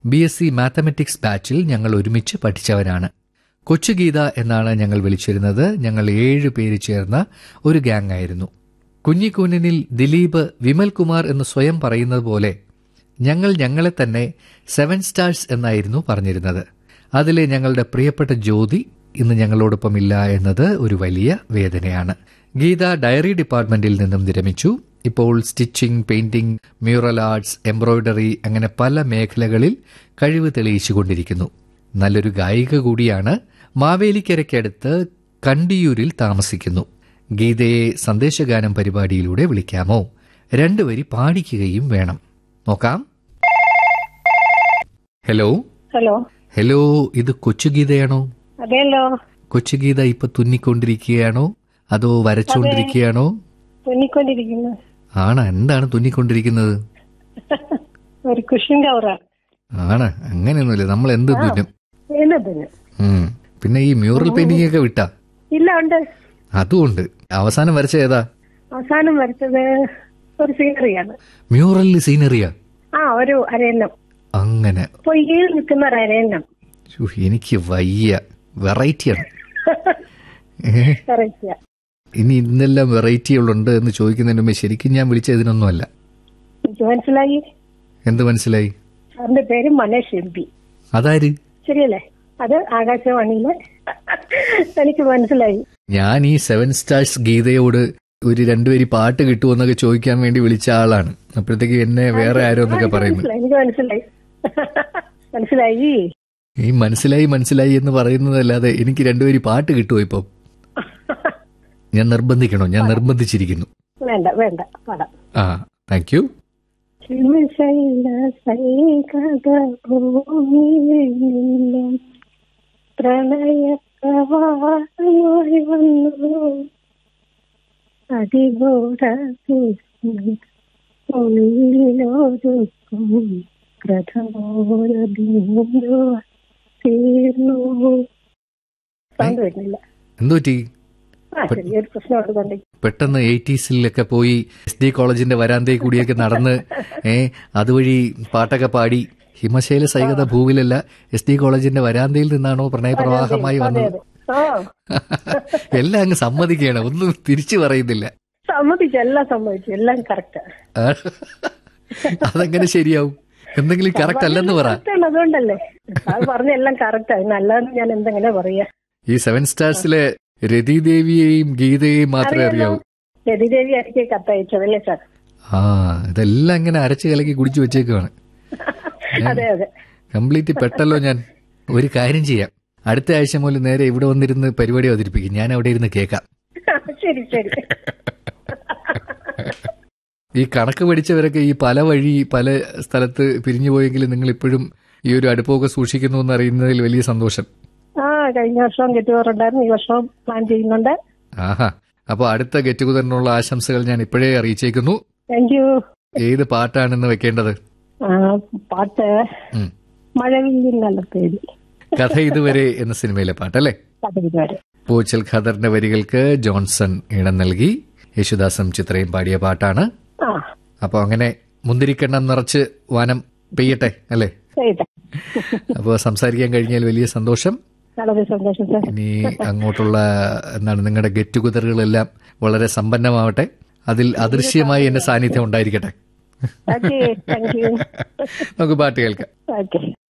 B S C mathematics ബാച്ചിൽ ഞങ്ങൾ ഒരുമിച്ച് പഠിച്ചവരാണ് കൊച്ചുഗീത എന്നാണ് ഞങ്ങൾ വിളിച്ചിരുന്നത് ഞങ്ങൾ ഏഴ് പേര് ചേർന്ന ഒരു ഗ്യാങ് ആയിരുന്നു കുഞ്ഞിക്കൂനിനിൽ ദിലീപ് വിമൽകുമാർ എന്ന് സ്വയം പറയുന്നത് പോലെ ഞങ്ങൾ ഞങ്ങളെ തന്നെ സെവൻ സ്റ്റാർസ് എന്നായിരുന്നു പറഞ്ഞിരുന്നത് അതിലെ ഞങ്ങളുടെ പ്രിയപ്പെട്ട ജ്യോതി ഇന്ന് ഞങ്ങളോടൊപ്പം ഇല്ല എന്നത് ഒരു വലിയ വേദനയാണ് ഗീത ഡയറി ഡിപ്പാർട്ട്മെന്റിൽ നിന്നും വിരമിച്ചു ഇപ്പോൾ stitching painting mural arts embroidery അങ്ങനെ പല മേഖലകളിൽ കഴിവ് തെളിയിച്ചുകൊണ്ടിരിക്കുന്നു നല്ലൊരു ഗായിക കൂടിയാണ് മാവേലിക്കരയ്ക്കടുത്ത് കണ്ടിയൂരിൽ താമസിക്കുന്നു ഗീതയെ സന്ദേശഗാനം പരിപാടിയിലൂടെ വിളിക്കാമോ രണ്ടുവരി പാടിക്കുകയും വേണം നോക്കാം ഹലോ ഹലോ ഹലോ ഇത് കൊച്ചുഗീതയാണോ അതെല്ലോ കൊച്ചുഗീത ഇപ്പൊ തുന്നിക്കൊണ്ടിരിക്കുകയാണോ അതോ വരച്ചുകൊണ്ടിരിക്കുകയാണോ തുന്നിക്കൊണ്ടിരിക്കുന്നു ആണ് എന്താണ് തുന്നിക്കൊണ്ടിരിക്കുന്നത് ഒരു കുഷൻ കവറാണ് ആണ് അങ്ങനെയൊന്നുമില്ല നമ്മൾ എന്ത് തുന്നും എന്നതിന് ഉം. പിന്നെ ഈ മ്യൂറൽ പെയിന്റിംഗ് ഒക്കെ വിട്ടാ ഇല്ല ഉണ്ട് അതുകൊണ്ട് അവസാനം വരച്ച ഏതാ അവസാനം വരച്ചത് ഒരു സീനറിയാണ് മ്യൂറലിൽ സീനറിയാ ആ ഒരു അരയന്നം അങ്ങനെ പൊയ്യിൽ നിൽക്കുന്ന ഒരു അരയന്നം ശ്ശോ, എനിക്ക് വയ്യ വെറൈറ്റിയാണ് ഏ, കറക്റ്റ് ഇനി ഇന്നെല്ലാം വെറൈറ്റികളുണ്ട് എന്ന് ചോദിക്കുന്നതിന് മുമ്പ് ശരിക്കും ഞാൻ വിളിച്ച ഇതിനൊന്നുമല്ല എനിക്ക് മനസ്സിലായി എന്ത് മനസ്സിലായി സാറിന്റെ പേര് മനേഷ് എം പി അതാര് ശരിയല്ലേ അത് ആകാശവാണിയിലെ എനിക്ക് മനസ്സിലായി ഞാൻ ഈ സെവൻ സ്റ്റാർസ് ഗീതയോട് ഒരു രണ്ടുപേരി പാട്ട് കിട്ടുമോന്നൊക്കെ ചോദിക്കാൻ വേണ്ടി വിളിച്ച ആളാണ് അപ്പോഴത്തേക്ക് എന്നെ വേറെ ആരോ എന്നൊക്കെ പറയുന്നു മനസ്സിലായി എനിക്ക് മനസ്സിലായി മനസ്സിലായി ഈ മനസ്സിലായി മനസ്സിലായി എന്ന് പറയുന്നതല്ലാതെ എനിക്ക് രണ്ടുപേരി പാട്ട് കിട്ടുമോ ഇപ്പൊ ഞാൻ നിർബന്ധിക്കണോ ഞാൻ നിർബന്ധിച്ചിരിക്കുന്നു വേണ്ട വേണ്ട പാടാം ആ താങ്ക് യു ഹിമശൈല സൈകഭൂമിയിലില്ല പ്രണയപ്രവാഹമായി വന്നു അതിഘോര ഉള്ളിലൊരുക്കും പ്രഥമോര ബിന്ദു തീർന്നു സൗണ്ട് വരുന്നില്ല എന്തു പറ്റി ആ ചെറിയൊരു പ്രശ്നമുണ്ട് കൊണ്ട് പെട്ടെന്ന് എയ്റ്റീസിലൊക്കെ പോയി എസ് ഡി കോളേജിന്റെ വരാന്തയിൽ കൂടിയൊക്കെ നടന്ന് ഏ അതുവഴി പാട്ടൊക്കെ പാടി ഹിമശൈല സൈകത ഭൂവിലല്ല എസ് ഡി കോളേജിന്റെ വരാന്തയിൽ നിന്നാണോ പ്രണയപ്രവാഹമായി അതെ വന്നത് അതെ ആ എല്ലാം അങ്ങ് സമ്മതിക്കുകയാണ് ഒന്നും തിരിച്ചു പറയുന്നില്ല സമ്മതിച്ചു എല്ലാം സമ്മതിച്ചു എല്ലാം കറക്റ്റ് ആ, അതെങ്ങനെ ശരിയാവും എന്തെങ്കിലും കറക്റ്റ് അല്ലെന്ന് പറ അതുകൊണ്ടല്ലേ അത് പറഞ്ഞ എല്ലാം കറക്റ്റ് ആയി അല്ലാതെ ഞാൻ എന്തെങ്ങനെ പറയാ ഈ സെവൻ സ്റ്റാർസിലെ രതിദേവിയെയും ഗീതയെയും മാത്രമേ അറിയാവൂ രതിദേവി എനിക്ക് കത്തയച്ചതല്ലേ സാർ ആ ഇതെല്ലാം ഇങ്ങനെ അരച്ചു കലക്കി കുടിച്ചു വെച്ചേക്കുവാണ് അതെ അതെ കംപ്ലീറ്റ് പെട്ടല്ലോ ഞാൻ ഒരു കാര്യം ചെയ്യാം അടുത്ത ആഴ്ച മുതൽ നേരെ ഇവിടെ വന്നിരുന്ന് പരിപാടി അവതരിപ്പിക്കും ഞാൻ അവിടെ ഇരുന്ന് കേൾക്കാം ശരി ശരി ഈ കണക്ക് പഠിച്ചവരൊക്കെ ഈ പല വഴി പല സ്ഥലത്ത് പിരിഞ്ഞു പോയെങ്കിലും നിങ്ങൾ ഇപ്പോഴും ഈ ഒരു അടുപ്പമൊക്കെ സൂക്ഷിക്കുന്നു എന്ന് അറിയുന്നതിൽ വലിയ സന്തോഷം ആ കഴിഞ്ഞ വർഷവും കെട്ടുപോറുണ്ടായിരുന്നു ഈ വർഷവും പ്ലാൻ ചെയ്യുന്നുണ്ട് ആഹാ അപ്പോൾ അടുത്ത ഗെറ്റ് ടുഗദറിനുള്ള ആശംസകൾ ഞാൻ ഇപ്പോഴേ അറിയിച്ചേക്കുന്നു താങ്ക് യു ഏത് പാട്ടാണെന്ന് വെക്കേണ്ടത് പാട്ട് ഉം. മഴവില്ലിൻ നല്ല പേര് കഥ ഇതുവരെ എന്ന സിനിമയിലെ പാട്ടല്ലേ പതിവ് പൂച്ചൽ ഖദറിന്റെ വരികൾക്ക് ജോൺസൺ ഇണം നൽകി യേശുദാസും ചിത്രയും പാടിയ പാട്ടാണ് ആ അപ്പോൾ അങ്ങനെ മുന്തിരിക്കെണ്ണം നിറച്ച് വാനം പെയ്യട്ടെ അല്ലേ ചെയ്ത അപ്പോൾ സംസാരിക്കാൻ കഴിഞ്ഞാൽ വലിയ സന്തോഷം വളരെ സന്തോഷം സാർ ഇനി അങ്ങോട്ടുള്ള എന്താണ് നിങ്ങളുടെ ഗെറ്റ് ടുഗദറുകളെല്ലാം വളരെ സമ്പന്നമാവട്ടെ അതിൽ അദൃശ്യമായി എന്റെ സാന്നിധ്യം ഉണ്ടായിരിക്കട്ടെ ഓക്കെ താങ്ക് യു നമുക്ക് പാട്ട് കേൾക്കാം ഓക്കെ